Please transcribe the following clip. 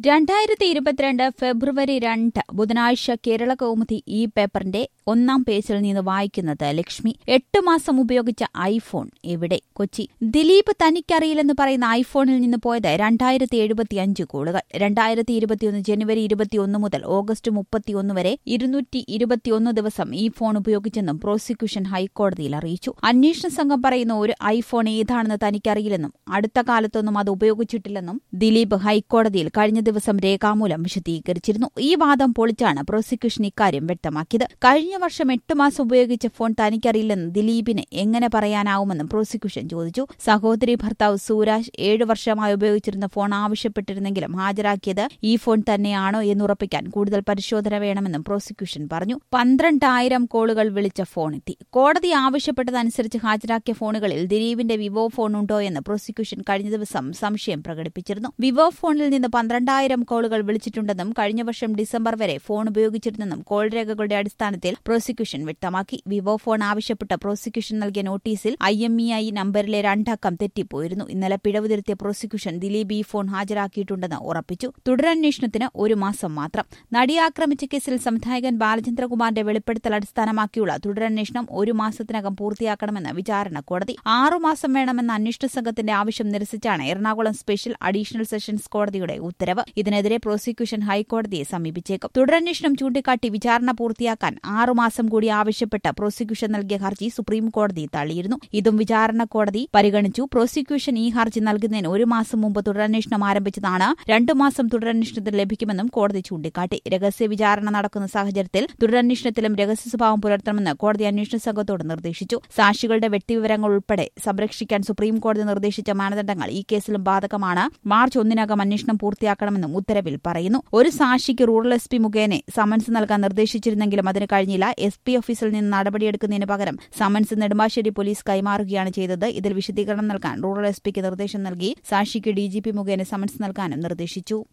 രണ്ടായിരത്തി ഇരുപത്തിരണ്ട് ഫെബ്രുവരി രണ്ട് ബുധനാഴ്ച കേരള കൗമുദി ഈ പേപ്പറിന്റെ ഒന്നാം പേജിൽ നിന്ന് വായിക്കുന്നത് ലക്ഷ്മി എട്ട് മാസം ഉപയോഗിച്ച ഐഫോൺ എവിടെ കൊച്ചി ദിലീപ് തനിക്കറിയില്ലെന്ന് പറയുന്ന ഐഫോണിൽ നിന്ന് പോയത് രണ്ടായിരത്തി എഴുപത്തിയഞ്ച് കോളുകൾ രണ്ടായിരത്തി ഇരുപത്തിയൊന്ന് ജനുവരി ഇരുപത്തിയൊന്ന് മുതൽ ഓഗസ്റ്റ് മുപ്പത്തിയൊന്ന് വരെ ഇരുന്നൂറ്റി ഇരുപത്തിയൊന്ന് ദിവസം ഈ ഫോൺ ഉപയോഗിച്ചെന്നും പ്രോസിക്യൂഷൻ ഹൈക്കോടതിയിൽ അറിയിച്ചു അന്വേഷണ സംഘം പറയുന്ന ഒരു ഐഫോൺ ഏതാണെന്ന് തനിക്കറിയില്ലെന്നും അടുത്ത കാലത്തൊന്നും അത് ഉപയോഗിച്ചിട്ടില്ലെന്നും ദിലീപ് ഹൈക്കോടതിയിൽ കഴിഞ്ഞ ദിവസം രേഖാമൂലം വിശദീകരിച്ചിരുന്നു ഈ വാദം പൊളിച്ചാണ് പ്രോസിക്യൂഷൻ ഇക്കാര്യം വ്യക്തമാക്കിയത് കഴിഞ്ഞ വർഷം എട്ട് മാസം ഉപയോഗിച്ച ഫോൺ തനിക്കറിയില്ലെന്ന് ദിലീപിന് എങ്ങനെ പറയാനാവുമെന്നും പ്രോസിക്യൂഷൻ ചോദിച്ചു സഹോദരി ഭർത്താവ് സൂരാജ് ഏഴു വർഷമായി ഉപയോഗിച്ചിരുന്ന ഫോൺ ആവശ്യപ്പെട്ടിരുന്നെങ്കിലും ഹാജരാക്കിയത് ഈ ഫോൺ തന്നെയാണോ എന്നുറപ്പിക്കാൻ കൂടുതൽ പരിശോധന വേണമെന്നും പ്രോസിക്യൂഷൻ പറഞ്ഞു പന്ത്രണ്ടായിരം കോളുകൾ വിളിച്ച ഫോൺ എത്തി കോടതി ആവശ്യപ്പെട്ടതനുസരിച്ച് ഹാജരാക്കിയ ഫോണുകളിൽ ദിലീപിന്റെ വിവോ ഫോൺ ഉണ്ടോ എന്ന് പ്രോസിക്യൂഷൻ കഴിഞ്ഞ ദിവസം സംശയം പ്രകടിപ്പിച്ചിരുന്നു വിവോ ഫോണിൽ നിന്ന് പന്ത്രണ്ടായിരം കോളുകൾ വിളിച്ചിട്ടുണ്ടെന്നും കഴിഞ്ഞ വർഷം ഡിസംബർ വരെ ഫോൺ ഉപയോഗിച്ചിരുന്നെന്നും കോൾ രേഖകളുടെ അടിസ്ഥാനത്തിൽ പ്രോസിക്യൂഷൻ വ്യക്തമാക്കി വിവോ ഫോൺ ആവശ്യപ്പെട്ട പ്രോസിക്യൂഷൻ നൽകിയ നോട്ടീസിൽ ഐ എം ഇ ഐ നമ്പറിലെ രണ്ടക്കം തെറ്റിപ്പോയിരുന്നു ഇന്നലെ പിഴവ് തിരുത്തിയ പ്രോസിക്യൂഷൻ ദിലീപ് ഈ ഫോൺ ഹാജരാക്കിയിട്ടുണ്ടെന്ന് ഉറപ്പിച്ചു തുടരന്വേഷണത്തിന് ഒരു മാസം മാത്രം നടിയെ ആക്രമിച്ച കേസിൽ സംവിധായകൻ ബാലചന്ദ്രകുമാറിന്റെ വെളിപ്പെടുത്തൽ അടിസ്ഥാനമാക്കിയുള്ള തുടരന്വേഷണം ഒരു മാസത്തിനകം പൂർത്തിയാക്കണമെന്ന് വിചാരണ കോടതി ആറുമാസം വേണമെന്ന അന്വേഷണ സംഘത്തിന്റെ ആവശ്യം നിരസിച്ചാണ് എറണാകുളം സ്പെഷ്യൽ അഡീഷണൽ സെഷൻസ് കോടതിയുടെ ഉത്തരവ് ഇതിനെതിരെ പ്രോസിക്യൂഷൻ ഹൈക്കോടതിയെ സമീപിച്ചേക്കും തുടരന്വേഷണം ചൂണ്ടിക്കാട്ടി വിചാരണ പൂർത്തിയാക്കാൻ ആറുമാസം കൂടി ആവശ്യപ്പെട്ട് പ്രോസിക്യൂഷൻ നൽകിയ ഹർജി സുപ്രീം കോടതി തള്ളിയിരുന്നു ഇതും വിചാരണ കോടതി പരിഗണിച്ചു പ്രോസിക്യൂഷൻ ഈ ഹർജി നൽകുന്നതിന് ഒരു മാസം മുമ്പ് തുടരന്വേഷണം ആരംഭിച്ചതാണ് രണ്ടു മാസം തുടരന്വേഷണത്തിന് ലഭിക്കുമെന്നും കോടതി ചൂണ്ടിക്കാട്ടി രഹസ്യ വിചാരണ നടക്കുന്ന സാഹചര്യത്തിൽ തുടരന്വേഷണത്തിലും രഹസ്യ സ്വഭാവം പുലർത്തണമെന്ന് കോടതി അന്വേഷണ സംഘത്തോട് നിർദ്ദേശിച്ചു സാക്ഷികളുടെ വ്യക്തിവിവരങ്ങൾ ഉൾപ്പെടെ സംരക്ഷിക്കാൻ സുപ്രീം കോടതി നിർദ്ദേശിച്ച മാനദണ്ഡങ്ങൾ ഈ കേസിലും ബാധകമാണ് മാർച്ച് ഒന്നിനകം അന്വേഷണം പൂർത്തിയാക്കണമെന്നും ഉത്തരവിൽ പറയുന്നു ഒരു സാക്ഷിക്ക് റൂറൽ എസ് പി മുഖേന സമൻസ് നൽകാൻ നിർദ്ദേശിച്ചിരുന്നെങ്കിലും അതിന് കഴിഞ്ഞില്ല എസ് പി ഓഫീസിൽ നിന്ന് നടപടിയെടുക്കുന്നതിന് പകരം സമൻസ് നെടുമ്പാശ്ശേരി പോലീസ് കൈമാറുകയാണ് ചെയ്തത് ഇതിൽ വിശദീകരണം നൽകാൻ റൂറൽ എസ് പിക്ക് നിർദ്ദേശം നൽകി സാക്ഷിക്ക് ഡി ജി പി മുഖേന സമൻസ് നൽകാനും നിർദ്ദേശിച്ചു